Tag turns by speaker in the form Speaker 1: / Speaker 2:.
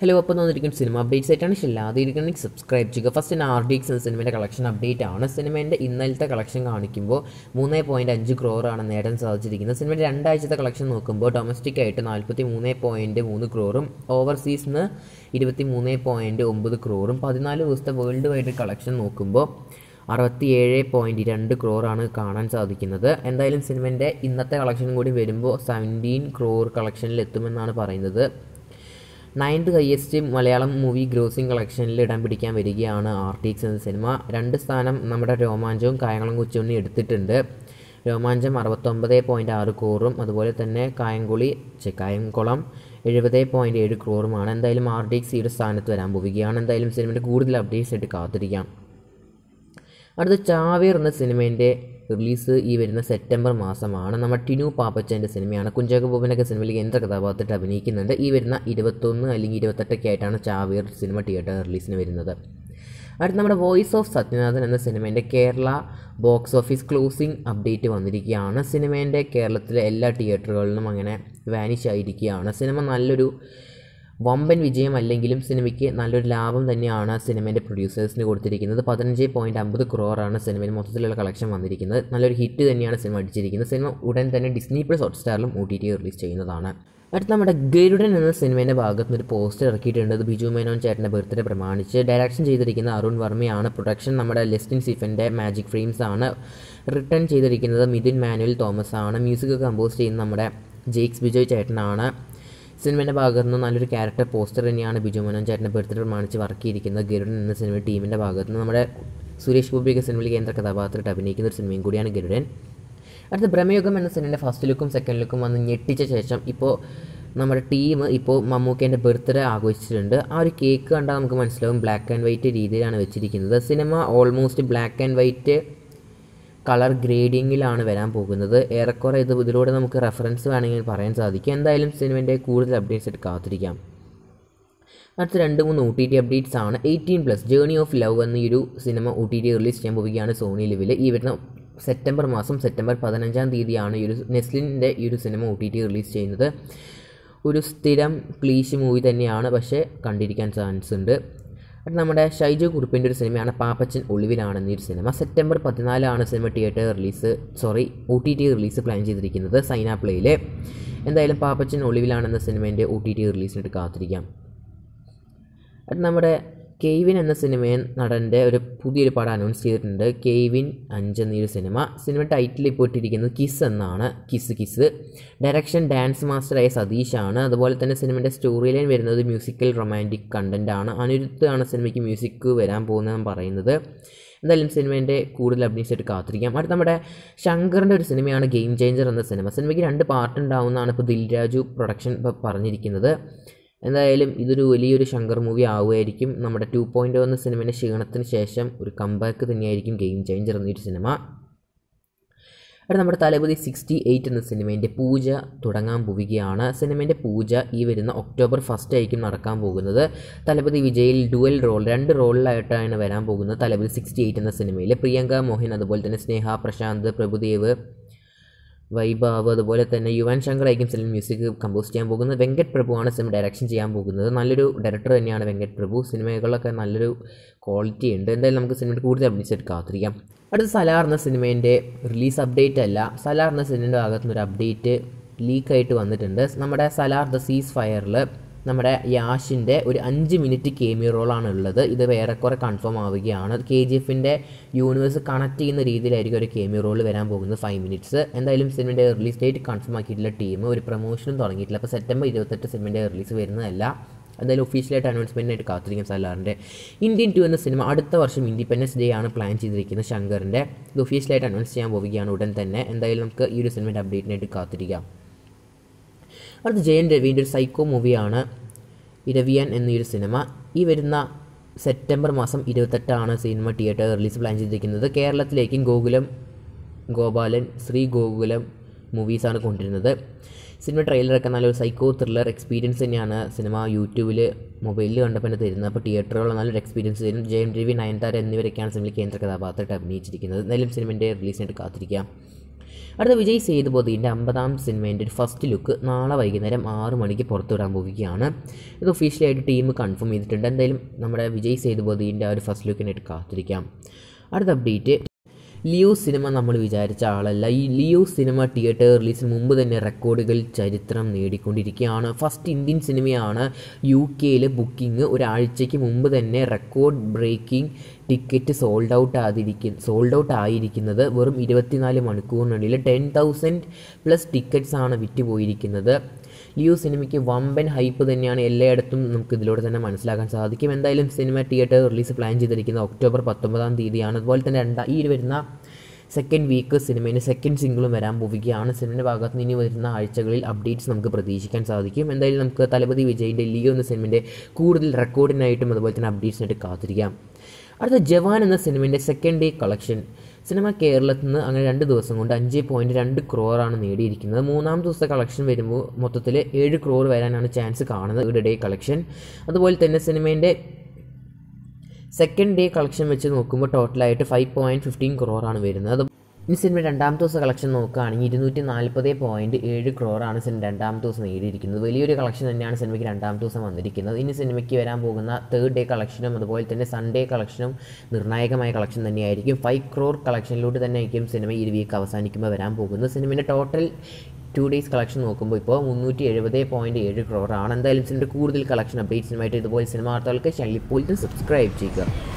Speaker 1: hello അപ്പോൾ വന്നിരിക്കുന്ന സിനിമ അപ്ഡേറ്റ്സ് ആയിട്ടാണ് ഇഷ്ടമില്ലാതെ ഇരിക്കണമെങ്കിൽ സബ്സ്ക്രൈബ് ചെയ്യുക ഫസ്റ്റ് തന്നെ ആർ ഡി എക്സ് എന്ന സിനിമയുടെ കളക്ഷൻ അപ്ഡേറ്റ് ആണ് സിനിമേൻ്റെ ഇന്നലത്തെ കളക്ഷൻ കാണിക്കുമ്പോൾ മൂന്ന് പോയിൻറ്റ് അഞ്ച് ക്രോറാണ് നേടാൻ സാധിച്ചിരിക്കുന്നത് സിനിമയുടെ രണ്ടാഴ്ചത്തെ കളക്ഷൻ നോക്കുമ്പോൾ ഡൊമസ്റ്റിക് ആയിട്ട് നാൽപ്പത്തി മൂന്ന് പോയിൻറ്റ് മൂന്ന് ക്രോറും ഓവർസീസിന് ഇരുപത്തി മൂന്ന് പോയിൻറ്റ് ഒമ്പത് ക്രോറും പതിനാല് ദിവസത്തെ വേൾഡ് വൈഡ് കളക്ഷൻ നോക്കുമ്പോൾ അറുപത്തിയേഴ് പോയിൻറ്റ് രണ്ട് ക്രോറാണ് കാണാൻ സാധിക്കുന്നത് എന്തായാലും സിനിമേൻ്റെ ഇന്നത്തെ കളക്ഷനും കൂടി വരുമ്പോൾ സെവൻറ്റീൻ ക്രോർ കളക്ഷനിൽ എത്തുമെന്നാണ് പറയുന്നത് ninth highest Malayalam movie grossing കളക്ഷനിൽ ഇടം പിടിക്കാൻ വരികയാണ് ആർ ടി എക്സ് എന്ന സിനിമ രണ്ട് സ്ഥാനം നമ്മുടെ രോമാഞ്ചവും കായംകുളം കൊച്ചുണ്ണി എടുത്തിട്ടുണ്ട് രോമാഞ്ചം അറുപത്തൊമ്പത് പോയിൻറ്റ് ആറ് ക്രോറും അതുപോലെ തന്നെ കായംകുളി ഛെ, കായംകുളം എഴുപത് പോയിൻറ്റ് ഏഴ് ക്രോറുമാണ് എന്തായാലും ആർ ടി എക്സ് ഈ ഒരു സ്ഥാനത്ത് വരാൻ പോവുകയാണ് എന്തായാലും സിനിമയുടെ കൂടുതൽ അപ്ഡേറ്റ്സ് ആയിട്ട് കാത്തിരിക്കാം അടുത്ത ചാവേർ എന്ന സിനിമേൻ്റെ റിലീസ് ഈ വരുന്ന സെപ്റ്റംബർ മാസമാണ് നമ്മുടെ ടിനു പാപ്പച്ചൻ്റെ സിനിമയാണ് കുഞ്ചാക്കോ ബോബനൊക്കെ സിനിമയിൽ കേന്ദ്ര കഥാപാത്രത്തിൽ അഭിനയിക്കുന്നുണ്ട് ഈ വരുന്ന ഇരുപത്തൊന്ന് അല്ലെങ്കിൽ ഇരുപത്തെട്ടൊക്കെ ആയിട്ടാണ് ചാവേർ സിനിമ തിയേറ്റർ റിലീസിന് വരുന്നത് അടുത്ത നമ്മുടെ വോയിസ് ഓഫ് സത്യനാഥൻ എന്ന സിനിമേൻ്റെ Kerala box office closing update വന്നിരിക്കുകയാണ് സിനിമേൻ്റെ കേരളത്തിലെ എല്ലാ തിയേറ്ററുകളിലും അങ്ങനെ വാനിഷ് ആയിരിക്കുകയാണ് സിനിമ നല്ലൊരു വമ്പൻ വിജയമല്ലെങ്കിലും സിനിമയ്ക്ക് നല്ലൊരു ലാഭം തന്നെയാണ് സിനിമേൻ്റെ പ്രൊഡ്യൂസേഴ്സിന് കൊടുത്തിരിക്കുന്നത് പതിനഞ്ച് പോയിൻറ്റ് അമ്പത് ക്രോറാണ് സിനിമയിൽ മൊത്തത്തിലുള്ള കളക്ഷൻ വന്നിരിക്കുന്നത് നല്ലൊരു ഹിറ്റ് തന്നെയാണ് സിനിമ അടിച്ചിരിക്കുന്നത് സിനിമ ഉടൻ തന്നെ ഡിസ്നി പ്ലസ് ഹോട്ട്സ്റ്റാറിലും ഒ ടി ടി റിലീസ് ചെയ്യുന്നതാണ് അടുത്ത നമ്മുടെ ഗരുഡൻ എന്ന സിനിമേൻ്റെ ഭാഗത്ത് നിന്ന് ഒരു പോസ്റ്റർ ഇറക്കിയിട്ടുണ്ട് അത് ബിജു മേനോൻ ചേട്ടൻ്റെ ബർത്ത്ഡേ പ്രമാണിച്ച് ഡയറക്ഷൻ ചെയ്തിരിക്കുന്ന അരുൺ വർമ്മയാണ് പ്രൊഡക്ഷൻ നമ്മുടെ ലെസ്റ്റിൻ സിഫൻ്റെ മാജിക് ഫ്രെയിംസ് ആണ് റിട്ടേൺ ചെയ്തിരിക്കുന്നത് മിഥുൻ മാനുവൽ തോമസ് ആണ് മ്യൂസിക് കമ്പോസ് ചെയ്യുന്ന നമ്മുടെ ജെയ്ക്സ് ബിജോയ് ചേട്ടനാണ് സിനിമേൻ്റെ ഭാഗത്തു നിന്ന് നല്ലൊരു ക്യാരക്ടർ പോസ്റ്റർ തന്നെയാണ് ബിജു മനോൻ ചേട്ടൻ്റെ ബർത്ത്ഡേ പ്രമാണിച്ച് വർക്ക് ചെയ്തിരിക്കുന്നത് ഗരുഡൻ എന്ന സിനിമ ടീമിൻ്റെ ഭാഗത്ത് നിന്ന് നമ്മുടെ സുരേഷ് ഗോപിയൊക്കെ സിനിമയിൽ കേന്ദ്ര കഥാപാത്രമായിട്ട് അഭിനയിക്കുന്ന ഒരു സിനിമയും കൂടിയാണ് ഗരുഡൻ അടുത്ത ബ്രഹ്മയുഗം എന്ന സിനിമയുടെ ഫസ്റ്റ് ലുക്കും സെക്കൻഡ് ലുക്കും വന്ന് ഞെട്ടിച്ച ശേഷം ഇപ്പോൾ നമ്മുടെ ടീം ഇപ്പോൾ മമ്മൂക്കേൻ്റെ ബർത്ത്ഡേ ആഘോഷിച്ചിട്ടുണ്ട് ആ ഒരു കേക്ക് കണ്ടാൽ നമുക്ക് മനസ്സിലാവും ബ്ലാക്ക് ആൻഡ് വൈറ്റ് രീതിയിലാണ് വെച്ചിരിക്കുന്നത് സിനിമ almost black and white colour ഗ്രേഡിങ്ങിലാണ് വരാൻ പോകുന്നത് ഏറെക്കുറെ ഇത് ഇതിലൂടെ നമുക്ക് റെഫറൻസ് വേണമെങ്കിൽ പറയാൻ സാധിക്കും എന്തായാലും സിനിമേൻ്റെ കൂടുതൽ അപ്ഡേറ്റ്സ് ആയിട്ട് കാത്തിരിക്കാം അടുത്ത രണ്ട് മൂന്ന് ഒ ടി ടി അപ്ഡേറ്റ്സ് ആണ് eighteen plus journey of love എന്ന ഈ ഒരു സിനിമ ഒ ടി ടി റിലീസ് ചെയ്യാൻ പോവുകയാണ് സോണി ലിവിൽ ഈ വരുന്ന സെപ്റ്റംബർ മാസം സെപ്റ്റംബർ പതിനഞ്ചാം തീയതിയാണ് ഈ ഒരു നെസ്ലിൻ്റെ ഈ ഒരു സിനിമ ഒ ടി ടി റിലീസ് ചെയ്യുന്നത് ഒരു സ്ഥിരം ക്ലീശ് മൂവി തന്നെയാണ് പക്ഷേ കണ്ടിരിക്കാൻ ചാൻസ് ഉണ്ട് അത് നമ്മുടെ ഷൈജു കുറുപ്പിൻ്റെ ഒരു സിനിമയാണ് പാപ്പച്ചൻ ഒളിവിലാണെന്ന ഈ ഒരു സിനിമ സെപ്റ്റംബർ പതിനാലാണ് സിനിമ theatre release sorry O T T release plan ചെയ്തിരിക്കുന്നത് സൈന പ്ലേയിൽ എന്തായാലും പാപ്പച്ചൻ ഒളിവിലാണെന്ന സിനിമേൻ്റെ ഒ ടി ടി റിലീസിനായിട്ട് കാത്തിരിക്കാം അത് നമ്മുടെ കെയ്വിൻ എന്ന സിനിമയിൽ നടൻ്റെ ഒരു പുതിയൊരു പടം അനൗൺസ് ചെയ്തിട്ടുണ്ട് കെയ്വിൻ അഞ്ച് എന്നീ ഒരു സിനിമ സിനിമ ടൈറ്റിൽ ഇപ്പോൾ ഇട്ടിരിക്കുന്നത് കിസ് എന്നാണ് കിസ് കിസ് ഡയറക്ഷൻ ഡാൻസ് മാസ്റ്ററായ സതീഷാണ് അതുപോലെ തന്നെ സിനിമയുടെ സ്റ്റോറി ലൈൻ വരുന്നത് മ്യൂസിക്കൽ റൊമാൻറ്റിക് കണ്ടൻ്റ് ആണ് അനിരുദ്ധാണ് സിനിമയ്ക്ക് മ്യൂസിക് വരാൻ പോകുന്നതെന്ന് പറയുന്നത് എന്തായാലും സിനിമേൻ്റെ കൂടുതൽ അപ്ഡേറ്റ്സ് ആയിട്ട് കാത്തിരിക്കാം അടുത്ത നമ്മുടെ ശങ്കറിൻ്റെ ഒരു സിനിമയാണ് ഗെയിം ചേഞ്ചർ എന്ന സിനിമ സിനിമയ്ക്ക് രണ്ട് പാർട്ട് ഉണ്ടാവുന്നതാണ് ഇപ്പോൾ ദിൽരാജു പ്രൊഡക്ഷൻ ഇപ്പോൾ പറഞ്ഞിരിക്കുന്നത് എന്തായാലും ഇതൊരു വലിയൊരു ശങ്കർ മൂവി ആവുമായിരിക്കും നമ്മുടെ ടു പോയിൻ്റ് എന്ന സിനിമയുടെ ക്ഷീണത്തിന് ശേഷം ഒരു കമ്പാക്ക് തന്നെയായിരിക്കും ഗെയിം ചേഞ്ചർ എന്നൊരു സിനിമ അവിടെ നമ്മുടെ തലപതി സിക്സ്റ്റി എയ്റ്റ് എന്ന സിനിമേൻ്റെ പൂജ തുടങ്ങാൻ പോവുകയാണ് സിനിമേൻ്റെ പൂജ ഈ വരുന്ന ഒക്ടോബർ ഫസ്റ്റ് ആയിരിക്കും നടക്കാൻ പോകുന്നത് തലപതി വിജയിൽ ഡുവൽ റോൾ രണ്ട് റോളിലായിട്ടാണ് വരാൻ പോകുന്നത് തലപതി സിക്സ്റ്റി എയ്റ്റ് എന്ന സിനിമയിൽ പ്രിയങ്ക മോഹൻ അതുപോലെ തന്നെ സ്നേഹ പ്രശാന്ത് പ്രഭുദേവ് വൈഭാവ് അതുപോലെ തന്നെ യുവൻ ശങ്കർ ആയിരിക്കും സിനിമ മ്യൂസിക് കമ്പോസ് ചെയ്യാൻ പോകുന്നത് വെങ്കറ്റ് പ്രഭുവാണ് സിനിമ ഡയറക്ഷൻ ചെയ്യാൻ പോകുന്നത് നല്ലൊരു ഡയറക്ടർ തന്നെയാണ് വെങ്കറ്റ് പ്രഭു സിനിമകളൊക്കെ നല്ലൊരു ക്വാളിറ്റി ഉണ്ട് എന്തായാലും നമുക്ക് സിനിമയുടെ കൂടുതൽ അപ്ഡേറ്റ്സ് ആയിട്ട് കാത്തിരിക്കാം അടുത്ത സലാർ എന്ന സിനിമേൻ്റെ റിലീസ് അപ്ഡേറ്റ് അല്ല സലാർ എന്ന സിനിമയുടെ ഭാഗത്തുനിന്ന് ഒരു അപ്ഡേറ്റ് ലീക്കായിട്ട് വന്നിട്ടുണ്ട് നമ്മുടെ സലാർ ദ സീസ് ഫയറിൽ നമ്മുടെ യാഷിൻ്റെ ഒരു അഞ്ച് മിനിറ്റ് കേമി റോളാണ് ഉള്ളത് ഇത് ഏറെക്കുറെ കൺഫേം ആവുകയാണ് കെ ജി എഫിൻ്റെ യൂണിവേഴ്സ് കണക്ട് ചെയ്യുന്ന രീതിയിലായിരിക്കും ഒരു കേമി റോൾ വരാൻ പോകുന്നത് ഫൈവ് മിനിറ്റ്സ് എന്തായാലും സിനിമയുടെ റിലീസ് ഡേറ്റ് കൺഫേം ആക്കിയിട്ടുള്ള ടീം ഒരു പ്രൊമോഷനും തുടങ്ങിയിട്ടില്ല അപ്പോൾ സെപ്റ്റംബർ ഇരുപത്തെട്ട് സിനിമയുടെ റിലീസ് വരുന്നതല്ല എന്തായാലും ഒഫീഷ്യലായിട്ട് അനൗൺസ്മെൻറ്റായിട്ട് കാത്തിരിക്കും സലാറിൻ്റെ ഇന്ത്യൻ ടു എന്ന സിനിമ അടുത്ത വർഷം ഇൻഡിപെൻഡൻസ് ഡേ ആണ് പ്ലാൻ ചെയ്തിരിക്കുന്നത് ശങ്കറിൻ്റെ ഇത് ഒഫീഷ്യലായിട്ട് അനൗൺസ് ചെയ്യാൻ പോവുകയാണ് ഉടൻ തന്നെ എന്തായാലും നമുക്ക് ഈ ഒരു സിനിമയുടെ അപ്ഡേറ്റിനായിട്ട് കാത്തിരിക്കാം അടുത്ത ജയൻ രവീൻ്റെ ഒരു സൈക്കോ മൂവിയാണ് ഇരവിയൻ എന്നൊരു സിനിമ ഈ വരുന്ന സെപ്റ്റംബർ മാസം ഇരുപത്തെട്ടാണ് സിനിമ തിയേറ്റർ റിലീസ് പ്ലാൻ ചെയ്തിരിക്കുന്നത് കേരളത്തിലേക്കും ഗോകുലം ഗോപാലൻ ശ്രീ ഗോകുലം മൂവീസാണ് കൊണ്ടുവരുന്നത് സിനിമ ട്രെയിലറൊക്കെ നല്ലൊരു സൈക്കോ ത്രില്ലർ എക്സ്പീരിയൻസ് തന്നെയാണ് സിനിമ യൂട്യൂബിൽ മൊബൈലിൽ കണ്ടപ്പോൾ തന്നെ തരുന്നത് അപ്പോൾ തിയേറ്ററുകളിൽ നല്ലൊരു എക്സ്പീരിയൻസ് തരും ജയം രവി നയൻതാര എന്നിവരൊക്കെയാണ് സിനിമയിൽ കേന്ദ്ര കഥാപാത്രമായിട്ട് അഭിനയിച്ചിരിക്കുന്നത് എന്തായാലും സിനിമൻ്റെ റിലീസിനായിട്ട് കാത്തിരിക്കാം അടുത്ത വിജയ് സേതുപതിൻ്റെ അമ്പതാം സിനിമേൻ്റെ ഒരു ഫസ്റ്റ് ലുക്ക് നാളെ വൈകുന്നേരം ആറ് മണിക്ക് പുറത്തുവിടാൻ പോവുകയാണ് ഇത് ഒഫീഷ്യലായിട്ട് ടീം കൺഫേം ചെയ്തിട്ടുണ്ട് എന്തായാലും നമ്മുടെ വിജയ് സേതുപതിൻ്റെ ആ ഒരു ഫസ്റ്റ് ലുക്കിനായിട്ട് കാത്തിരിക്കാം അടുത്ത അപ്ഡേറ്റ് ലിയോ സിനിമ നമ്മൾ വിചാരിച്ച ആളല്ല ഈ ലിയോ സിനിമ തിയേറ്റർ റിലീസിന് മുമ്പ് തന്നെ റെക്കോർഡുകൾ ചരിത്രം നേടിക്കൊണ്ടിരിക്കുകയാണ് ഫസ്റ്റ് ഇന്ത്യൻ സിനിമയാണ് യു കെയിൽ ബുക്കിംഗ് ഒരാഴ്ചയ്ക്ക് മുമ്പ് തന്നെ record breaking ticket sold out ആതിരിക്കും സോൾഡ് ഔട്ട് ആയിരിക്കുന്നത് വെറും ഇരുപത്തിനാല് മണിക്കൂറിനുള്ളിൽ ടെൻ തൗസൻഡ് പ്ലസ് ടിക്കറ്റ്സ് ആണ് വിറ്റുപോയിരിക്കുന്നത് ലിയോ സിനിമയ്ക്ക് വമ്പൻ ഹൈപ്പ് തന്നെയാണ് എല്ലായിടത്തും നമുക്ക് ഇതിലൂടെ തന്നെ മനസ്സിലാക്കാൻ സാധിക്കും എന്തായാലും സിനിമ തിയേറ്റർ റിലീസ് പ്ലാൻ ചെയ്തിരിക്കുന്നത് ഒക്ടോബർ പത്തൊമ്പതാം തീയതിയാണ് അതുപോലെ തന്നെ രണ്ടാ ഈ വരുന്ന സെക്കൻഡ് വീക്ക് സിനിമേൻ്റെ സെക്കൻഡ് സിംഗിളും വരാൻ പോവുകയാണ് സിനിമയുടെ ഭാഗത്ത് നിന്ന് ഇനി വരുന്ന ആഴ്ചകളിൽ അപ്ഡേറ്റ്സ് നമുക്ക് പ്രതീക്ഷിക്കാൻ സാധിക്കും എന്തായാലും നമുക്ക് തലപതി വിജയിൻ്റെ ലിയോ എന്ന സിനിമേൻ്റെ കൂടുതൽ റെക്കോർഡിനായിട്ടും അതുപോലെ തന്നെ അപ്ഡേറ്റ്സിനായിട്ട് കാത്തിരിക്കാം അടുത്ത ജവാൻ എന്ന സിനിമേൻ്റെ സെക്കൻഡ് ഡേ കളക്ഷൻ സിനിമ കേരളത്തിൽ നിന്ന് അങ്ങനെ രണ്ട് ദിവസം കൊണ്ട് അഞ്ച് പോയിൻറ്റ് രണ്ട് ക്രോറാണ് നേടിയിരിക്കുന്നത് മൂന്നാം ദിവസത്തെ കളക്ഷൻ വരുമ്പോൾ മൊത്തത്തിൽ ഏഴ് ക്രോർ വരാനാണ് ചാൻസ് കാണുന്നത് ഒരു ഡേ കളക്ഷൻ അതുപോലെ തന്നെ സിനിമേൻ്റെ സെക്കൻഡ് ഡേ കളക്ഷൻ വെച്ച് നോക്കുമ്പോൾ ടോട്ടലായിട്ട് ഫൈവ് പോയിൻറ്റ് ഫിഫ്റ്റീൻ ക്രോറാണ് വരുന്നത് അത് ഇനി സിനിമ രണ്ടാമത്തെ ദിവസം കളക്ഷൻ നോക്കുകയാണെങ്കിൽ ഇരുന്നൂറ്റി നാൽപ്പത് പോയിൻറ്റ് ഏഴ് ക്രോറാണ് സിനിമ രണ്ടാമത്തെ ദിവസം നേടിയിരിക്കുന്നത് വലിയൊരു കളക്ഷൻ തന്നെയാണ് സിനിമയ്ക്ക് രണ്ടാമത്തെ ദിവസം വന്നിരിക്കുന്നത് ഇനി സിനിമയ്ക്ക് വരാൻ പോകുന്ന തേർഡ് ഡേ കളക്ഷനും അതുപോലെ തന്നെ സൺഡേ കളക്ഷനും നിർണായകമായ കളക്ഷൻ തന്നെയായിരിക്കും ഫൈവ് ക്രോർ കളക്ഷനിലൂടെ തന്നെ ആയിരിക്കും സിനിമ ഈ വീക്ക് അവസാനിക്കുമ്പോൾ വരാൻ പോകുന്നത് സിനിമയുടെ ടോട്ടൽ ടു ഡേയ്സ് കളക്ഷൻ നോക്കുമ്പോൾ ഇപ്പോൾ മുന്നൂറ്റി എഴുപത് പോയിൻറ്റ് ഏഴ് ക്രോറാണ് എന്തായാലും സിനിമയുടെ കൂടുതൽ കളക്ഷൻ അപ്ഡേറ്റ്സിനുമായിട്ട് ഇതുപോലെ സിനിമ വാർത്തകൾക്ക് ചാനൽ ഇപ്പോൾ സബ്സ്ക്രൈബ് ചെയ്യുക